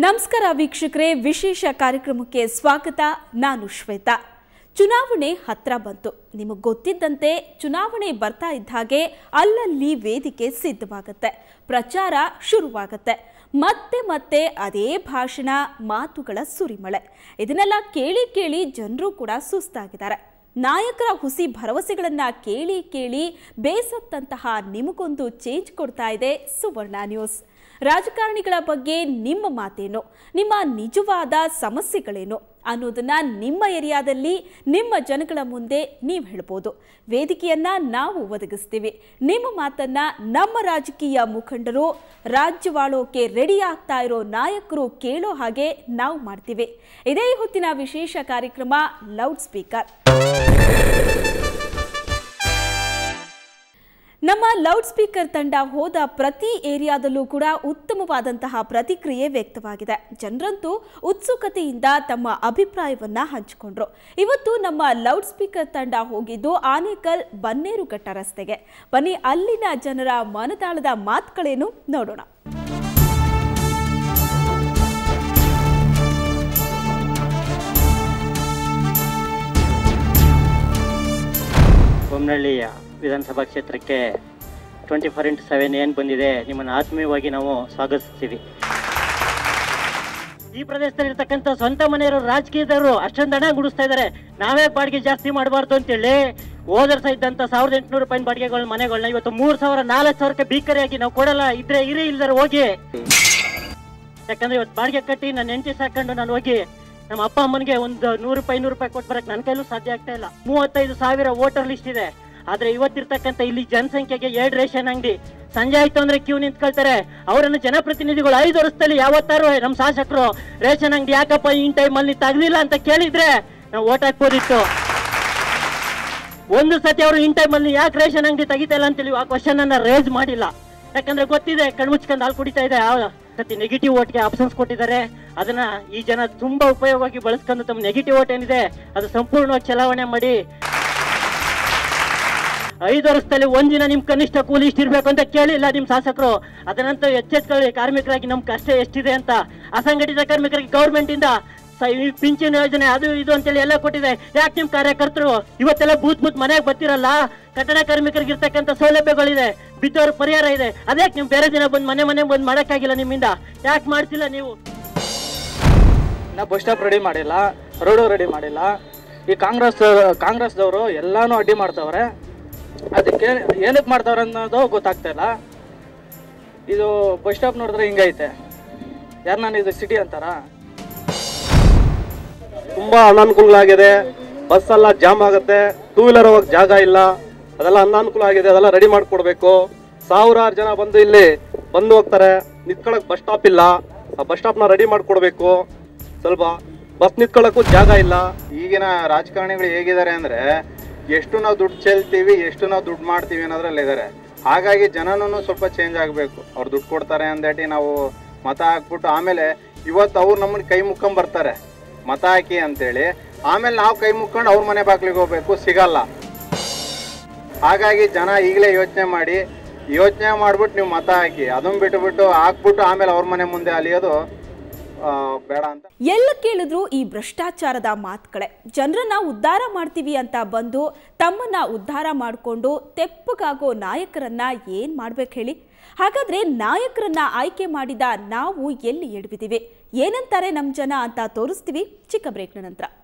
ನಮಸ್ಕಾರ ವೀಕ್ಷಕರೇ ವಿಶೇಷ ಕಾರ್ಯಕ್ರಮಕ್ಕೆ ಸ್ವಾಗತ ನಾನು ಶ್ವೇತಾ ಚುನಾವಣೆ ಹತ್ರ ಬಂತು ನಿಮಗೆ ಗೊತ್ತಿದ್ದಂತೆ ಚುನಾವಣೆ ಬರ್ತಾ ಇದ್ದ ಹಾಗೆ ಅಲ್ಲಲ್ಲಿ ವೇದಿಕೆ ಸಿದ್ಧವಾಗುತ್ತೆ ಪ್ರಚಾರ ಶುರುವಾಗುತ್ತೆ ಮತ್ತೆ ಮತ್ತೆ ಅದೇ ಭಾಷಣ ಮಾತುಗಳ ಸುರಿಮಳೆ ಇದನ್ನೆಲ್ಲ ಕೇಳಿ ಕೇಳಿ ಜನರು ಕೂಡ ಸುಸ್ತಾಗಿದ್ದಾರೆ ನಾಯಕರ ಹುಸಿ ಭರವಸೆಗಳನ್ನ ಕೇಳಿ ಕೇಳಿ ಬೇಸತ್ತಂತಹ ನಿಮಗೊಂದು ಚೇಂಜ್ ಕೊಡ್ತಾ ಇದೆ ಸುವರ್ಣ ನ್ಯೂಸ್ ರಾಜಕಾರಣಿಗಳ ಬಗ್ಗೆ ನಿಮ್ಮ ಮಾತೇನು ನಿಮ್ಮ ನಿಜವಾದ ಸಮಸ್ಯೆಗಳೇನು ಅನ್ನೋದನ್ನ ನಿಮ್ಮ ಏರಿಯಾದಲ್ಲಿ ನಿಮ್ಮ ಜನಗಳ ಮುಂದೆ ನೀವು ಹೇಳ್ಬೋದು ವೇದಿಕೆಯನ್ನ ನಾವು ಒದಗಿಸ್ತೀವಿ ನಿಮ್ಮ ಮಾತನ್ನ ನಮ್ಮ ರಾಜಕೀಯ ಮುಖಂಡರು ರಾಜ್ಯವಾಳೋಕೆ ರೆಡಿ ಆಗ್ತಾ ಇರೋ ನಾಯಕರು ಕೇಳೋ ಹಾಗೆ ನಾವು ಮಾಡ್ತೀವಿ ಇದೇ ಹೊತ್ತಿನ ವಿಶೇಷ ಕಾರ್ಯಕ್ರಮ ಲೌಡ್ ಸ್ಪೀಕರ್ ನಮ್ಮ ಲೌಡ್ ಸ್ಪೀಕರ್ ತಂಡ ಹೋದ ಪ್ರತಿ ಏರಿಯಾದಲ್ಲೂ ಕೂಡ ಉತ್ತಮವಾದಂತಹ ಪ್ರತಿಕ್ರಿಯೆ ವ್ಯಕ್ತವಾಗಿದೆ ಜನರಂತೂ ಉತ್ಸುಕತೆಯಿಂದ ತಮ್ಮ ಅಭಿಪ್ರಾಯವನ್ನ ಹಂಚಿಕೊಂಡ್ರು ಇವತ್ತು ನಮ್ಮ ಲೌಡ್ ಸ್ಪೀಕರ್ ತಂಡ ಹೋಗಿದ್ದು ಆನೇಕಲ್ ಬನ್ನೇರುಘಟ್ಟ ರಸ್ತೆಗೆ ಬನ್ನಿ ಅಲ್ಲಿನ ಜನರ ಮನದಾಳದ ಮಾತುಗಳೇನು ನೋಡೋಣ ಬೊಮ್ಮನಹಳ್ಳಿಯ ವಿಧಾನಸಭಾ ಕ್ಷೇತ್ರಕ್ಕೆ ಟ್ವೆಂಟಿ ಫೋರ್ ಇಂಟು ಸೆವೆನ್ ಏನು ಬಂದಿದೆ ನಿಮ್ಮನ್ನು ಆತ್ಮೀಯವಾಗಿ ನಾವು ಸ್ವಾಗತಿಸ್ತೀವಿ ಈ ಪ್ರದೇಶದಲ್ಲಿ ಇರ್ತಕ್ಕಂಥ ಸ್ವಂತ ಮನೆಯವರು ರಾಜಕೀಯದವರು ಅಷ್ಟೊಂದು ಹಣ ಗುಡಿಸ್ತಾ ಇದ್ದಾರೆ ನಾವೇ ಬಾಡಿಗೆ ಜಾಸ್ತಿ ಮಾಡಬಾರ್ದು ಅಂತೇಳಿ ಹೋದ ವರ್ಷ ಇದ್ದಂಥ ಸಾವಿರದ ಎಂಟುನೂರು ರೂಪಾಯಿ ಬಾಡಿಗೆಗಳ ಮನೆಗಳನ್ನ ಇವತ್ತು ಮೂರು ಸಾವಿರ ನಾಲ್ಕು ಸಾವಿರಕ್ಕೆ ಬೀಕರಿಯಾಗಿ ನಾವು ಕೊಡಲ್ಲ ಇದ್ರೆ ಇರಿ ಇಲ್ದಾರೆ ಹೋಗಿ ಯಾಕಂದ್ರೆ ಇವತ್ತು ಬಾಡಿಗೆ ಕಟ್ಟಿ ನನ್ನ ಹೆಂಡತಿ ಸಾಕೊಂಡು ನಾನು ಹೋಗಿ ನಮ್ಮ ಅಪ್ಪ ಅಮ್ಮನಿಗೆ ಒಂದು ನೂರು ರೂಪಾಯಿ ನೂರು ರೂಪಾಯಿ ಕೊಟ್ಟು ಬರಕ್ ನನ್ನ ಕೈಲೂ ಸಾಧ್ಯ ಆಗ್ತಾ ಇಲ್ಲ ಮೂವತ್ತೈದು ಸಾವಿರ ವೋಟರ್ ಲಿಸ್ಟ್ ಇದೆ ಆದ್ರೆ ಇವತ್ತಿರ್ತಕ್ಕಂಥ ಇಲ್ಲಿ ಜನಸಂಖ್ಯೆಗೆ ಎರಡು ರೇಷನ್ ಅಂಗಡಿ ಸಂಜೆ ಆಯ್ತು ಅಂದ್ರೆ ಕ್ಯೂ ನಿಂತ್ಕೊಳ್ತಾರೆ ಅವರನ್ನು ಜನಪ್ರತಿನಿಧಿಗಳು ಐದು ವರ್ಷದಲ್ಲಿ ಯಾವತ್ತಾರು ನಮ್ಮ ಶಾಸಕರು ರೇಷನ್ ಅಂಗಡಿ ಯಾಕಪ್ಪ ಇನ್ ಟೈಮಲ್ಲಿ ತೆಗ್ದಿಲ್ಲ ಅಂತ ಕೇಳಿದ್ರೆ ನಾವು ಓಟ್ ಹಾಕ್ಬೋದಿತ್ತು ಒಂದು ಸತಿ ಅವರು ಇನ್ ಟೈಮಲ್ಲಿ ಯಾಕೆ ರೇಷನ್ ಅಂಗಡಿ ತೆಗಿತಾ ಇಲ್ಲ ಅಂತೇಳಿ ಆ ಕ್ವಶನ್ ಅನ್ನ ರೇಸ್ ಮಾಡಿಲ್ಲ ಯಾಕಂದ್ರೆ ಗೊತ್ತಿದೆ ಕಣ್ಮುಚ್ಕೊಂಡು ಹಾಲು ಕುಡಿತಾ ಇದೆ ಆ ಸತಿ ನೆಗೆಟಿವ್ ಓಟ್ಗೆ ಆಪ್ಷನ್ಸ್ ಕೊಟ್ಟಿದ್ದಾರೆ ಅದನ್ನ ಈ ಜನ ತುಂಬಾ ಉಪಯೋಗವಾಗಿ ಬಳಸ್ಕೊಂಡು ತಮ್ಮ ನೆಗೆಟಿವ್ ಓಟ್ ಏನಿದೆ ಅದು ಸಂಪೂರ್ಣವಾಗಿ ಚಲಾವಣೆ ಮಾಡಿ ಐದು ವರ್ಷದಲ್ಲಿ ಒಂದಿನ ನಿಮ್ ಕನಿಷ್ಠ ಕೂಲಿ ಇಷ್ಟ ಇರ್ಬೇಕು ಅಂತ ಕೇಳಿಲ್ಲ ನಿಮ್ ಶಾಸಕರು ಅದನ್ನಂತ ಎಚ್ಚೆತ್ಕೊಳ್ಳಿ ಕಾರ್ಮಿಕರಾಗಿ ನಮ್ ಕಷ್ಟ ಎಷ್ಟಿದೆ ಅಂತ ಅಸಂಘಟಿತ ಕಾರ್ಮಿಕರಿಗೆ ಗೌರ್ಮೆಂಟ್ ಇಂದ ಸ- ಈ ಪಿಂಚಣಿ ಯೋಜನೆ ಅದು ಇದು ಅಂತೇಳಿ ಎಲ್ಲ ಕೊಟ್ಟಿದೆ ಯಾಕೆ ನಿಮ್ ಕಾರ್ಯಕರ್ತರು ಇವತ್ತೆಲ್ಲ ಬೂತ್ ಬೂತ್ ಮನೆಗೆ ಬರ್ತಿರಲ್ಲ ಕಟ್ಟಡ ಕಾರ್ಮಿಕರಿಗೆ ಇರ್ತಕ್ಕಂಥ ಸೌಲಭ್ಯಗಳಿದೆ ಬಿದ್ದವ್ರ ಪರಿಹಾರ ಇದೆ ಅದ್ಯಾಕೆ ನೀವು ಬೇರೆ ದಿನ ಬಂದು ಮನೆ ಮನೆ ಬಂದು ಮಾಡಕ್ಕಾಗಿಲ್ಲ ನಿಮ್ಮಿಂದ ಯಾಕೆ ಮಾಡ್ತಿಲ್ಲ ನೀವು ನಾ ಬಸ್ ಸ್ಟಾಪ್ ರೆಡಿ ಮಾಡಿಲ್ಲ ರೋಡು ರೆಡಿ ಮಾಡಿಲ್ಲ ಈ ಕಾಂಗ್ರೆಸ್ ಕಾಂಗ್ರೆಸ್ದವರು ಎಲ್ಲಾನು ಅಡ್ಡಿ ಮಾಡ್ತಾವ್ರೆ ಅದಕ್ಕೆ ಏನಕ್ಕೆ ಮಾಡ್ತಾವ್ರೆ ಅನ್ನೋದು ಗೊತ್ತಾಗ್ತಾ ಇಲ್ಲ ಇದು ಬಸ್ ಸ್ಟಾಪ್ ನೋಡಿದ್ರೆ ಹಿಂಗೈತೆ ಯಾರು ನಾನು ಇದು ಸಿಟಿ ಅಂತಾರ ತುಂಬಾ ಅನಾನುಕೂಲಗಳಾಗಿದೆ ಬಸ್ ಎಲ್ಲ ಜಾಮ್ ಆಗುತ್ತೆ ಟೂ ವೀಲರ್ ಹೋಗಕ್ ಜಾಗ ಇಲ್ಲ ಅದೆಲ್ಲ ಅನಾನುಕೂಲ ಆಗಿದೆ ಅದೆಲ್ಲ ರೆಡಿ ಮಾಡ್ಕೊಡ್ಬೇಕು ಸಾವಿರಾರು ಜನ ಬಂದು ಇಲ್ಲಿ ಬಂದು ಹೋಗ್ತಾರೆ ನಿಂತ್ಕೊಳಕ್ ಬಸ್ ಸ್ಟಾಪ್ ಇಲ್ಲ ಆ ಬಸ್ ಸ್ಟಾಪ್ನ ರೆಡಿ ಮಾಡ್ಕೊಡ್ಬೇಕು ಸ್ವಲ್ಪ ಬಸ್ ನಿಂತ್ಕೊಳಕ್ಕೂ ಜಾಗ ಇಲ್ಲ ಈಗಿನ ರಾಜಕಾರಣಿಗಳು ಹೇಗಿದ್ದಾರೆ ಅಂದ್ರೆ ಎಷ್ಟು ನಾವು ದುಡ್ಡು ಚೆಲ್ತೀವಿ ಎಷ್ಟು ನಾವು ದುಡ್ಡು ಮಾಡ್ತೀವಿ ಅನ್ನೋದ್ರಲ್ಲಿ ಇದ್ದಾರೆ ಹಾಗಾಗಿ ಜನನೂ ಸ್ವಲ್ಪ ಚೇಂಜ್ ಆಗಬೇಕು ಅವ್ರು ದುಡ್ಡು ಕೊಡ್ತಾರೆ ಅಂದೇಟಿ ನಾವು ಮತ ಹಾಕ್ಬಿಟ್ಟು ಆಮೇಲೆ ಇವತ್ತು ಅವ್ರು ನಮ್ಮನ್ನ ಕೈ ಮುಕ್ಕೊಂಡ್ ಬರ್ತಾರೆ ಮತ ಹಾಕಿ ಅಂತೇಳಿ ಆಮೇಲೆ ನಾವು ಕೈ ಮುಕ್ಕೊಂಡು ಅವ್ರ ಮನೆ ಬಾಗ್ಲಿಗೆ ಹೋಗ್ಬೇಕು ಸಿಗಲ್ಲ ಹಾಗಾಗಿ ಜನ ಈಗಲೇ ಯೋಚನೆ ಮಾಡಿ ಯೋಚನೆ ಮಾಡ್ಬಿಟ್ಟು ನೀವು ಮತ ಹಾಕಿ ಅದನ್ನ ಬಿಟ್ಟುಬಿಟ್ಟು ಹಾಕ್ಬಿಟ್ಟು ಆಮೇಲೆ ಅವ್ರ ಮನೆ ಮುಂದೆ ಅಲಿಯೋದು ಆ, ಬೇಡ ಅಂತ ಎಲ್ಲ ಕೇಳಿದ್ರು ಈ ಭ್ರಷ್ಟಾಚಾರದ ಮಾತುಗಳೇ ಜನರನ್ನ ಉದ್ಧಾರ ಮಾಡ್ತೀವಿ ಅಂತ ಬಂದು ತಮ್ಮನ್ನ ಉದ್ಧಾರ ಮಾಡಿಕೊಂಡು ತೆಪ್ಪಗಾಗೋ ನಾಯಕರನ್ನ ಏನ್ ಮಾಡ್ಬೇಕು ಹೇಳಿ ಹಾಗಾದ್ರೆ ನಾಯಕರನ್ನ ಆಯ್ಕೆ ಮಾಡಿದ ನಾವು ಎಲ್ಲಿ ಎಡವಿದ್ದೀವಿ ಏನಂತಾರೆ ನಮ್ಮ ಜನ ಅಂತ ತೋರಿಸ್ತೀವಿ ಚಿಕ್ಕ ಬ್ರೇಕ್ನ ನಂತರ